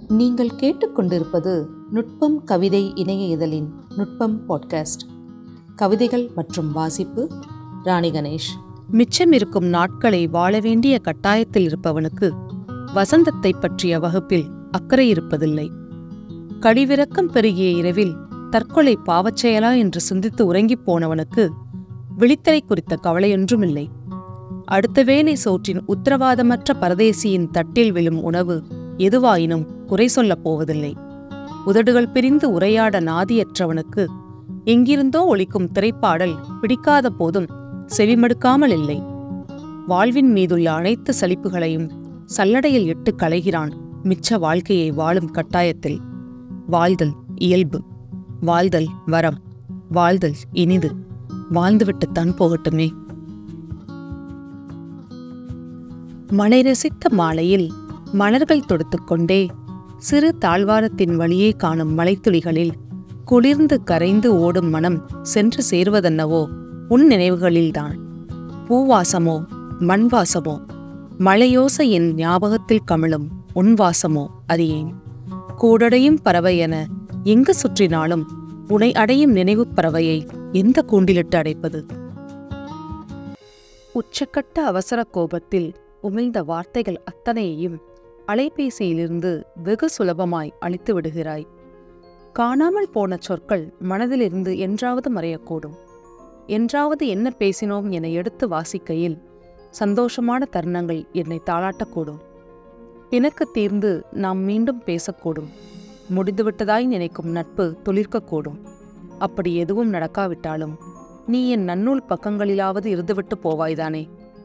நீங்கள் கேட்டுக்கொண்டிருப்பது நுட்பம் கவிதை இணைய இதழின் நுட்பம் பாட்காஸ்ட் கவிதைகள் மற்றும் வாசிப்பு ராணி கணேஷ் மிச்சம் இருக்கும் நாட்களை வாழ வேண்டிய கட்டாயத்தில் இருப்பவனுக்கு வசந்தத்தை பற்றிய வகுப்பில் அக்கறை இருப்பதில்லை கடிவிரக்கம் பெருகிய இரவில் தற்கொலை பாவச் செயலா என்று சிந்தித்து உறங்கிப் போனவனுக்கு விழித்தலை குறித்த கவலையொன்றுமில்லை அடுத்த வேளை சோற்றின் உத்தரவாதமற்ற பரதேசியின் தட்டில் விழும் உணவு எதுவாயினும் குறை சொல்லப் போவதில்லை உதடுகள் பிரிந்து உரையாட நாதியற்றவனுக்கு எங்கிருந்தோ ஒலிக்கும் திரைப்பாடல் பிடிக்காத போதும் செவிமடுக்காமல் இல்லை வாழ்வின் மீதுள்ள அனைத்து சலிப்புகளையும் சல்லடையில் இட்டு களைகிறான் மிச்ச வாழ்க்கையை வாழும் கட்டாயத்தில் வாழ்தல் இயல்பு வாழ்தல் வரம் வாழ்தல் இனிது வாழ்ந்துவிட்டுத்தான் போகட்டுமே மழை ரசித்த மாலையில் மலர்கள் தொடுத்துக்கொண்டே சிறு தாழ்வாரத்தின் வழியே காணும் மலைத்துளிகளில் குளிர்ந்து கரைந்து ஓடும் மனம் சென்று சேர்வதென்னவோ உன் நினைவுகளில்தான் பூவாசமோ மண் வாசமோ மழையோசை என் ஞாபகத்தில் கமிழும் உன் வாசமோ அது ஏன் கூடடையும் பறவை என எங்கு சுற்றினாலும் உனை அடையும் நினைவுப் பறவையை எந்த கூண்டிலிட்டு அடைப்பது உச்சக்கட்ட அவசர கோபத்தில் உமிழ்ந்த வார்த்தைகள் அத்தனையையும் அலைபேசியிலிருந்து வெகு சுலபமாய் அழித்து விடுகிறாய் காணாமல் போன சொற்கள் மனதிலிருந்து என்றாவது மறையக்கூடும் என்றாவது என்ன பேசினோம் என எடுத்து வாசிக்கையில் சந்தோஷமான தருணங்கள் என்னை தாளாட்டக்கூடும் பிணக்கு தீர்ந்து நாம் மீண்டும் பேசக்கூடும் முடிந்துவிட்டதாய் நினைக்கும் நட்பு துளிர்க்கக்கூடும் அப்படி எதுவும் நடக்காவிட்டாலும் நீ என் நன்னூல் பக்கங்களிலாவது இருந்துவிட்டு போவாய்தானே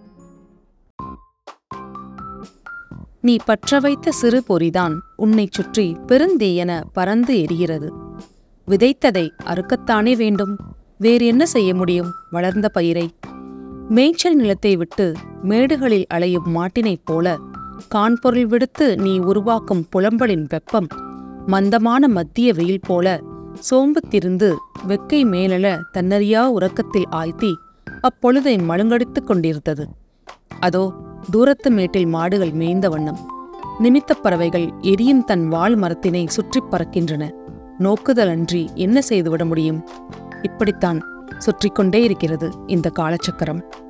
நீ பற்ற வைத்த சிறு பொறிதான் உன்னைச் சுற்றி பெருந்தீயென பறந்து எரிகிறது விதைத்ததை அறுக்கத்தானே வேண்டும் வேறு என்ன செய்ய முடியும் வளர்ந்த பயிரை மேய்ச்சல் நிலத்தை விட்டு மேடுகளில் அலையும் மாட்டினைப் போல கான்பொருள் விடுத்து நீ உருவாக்கும் புலம்பலின் வெப்பம் மந்தமான மத்திய வெயில் போல சோம்பு திருந்து வெக்கை மேலெழ தன்னறியா உறக்கத்தில் ஆழ்த்தி அப்பொழுதை மழுங்கடித்துக் கொண்டிருந்தது அதோ தூரத்து மேட்டில் மாடுகள் மேய்ந்த வண்ணம் நிமித்தப் பறவைகள் எரியும் தன் வாள் மரத்தினை சுற்றிப் பறக்கின்றன நோக்குதலன்றி என்ன செய்துவிட முடியும் இப்படித்தான் சுற்றிக் கொண்டே இருக்கிறது இந்த காலச்சக்கரம்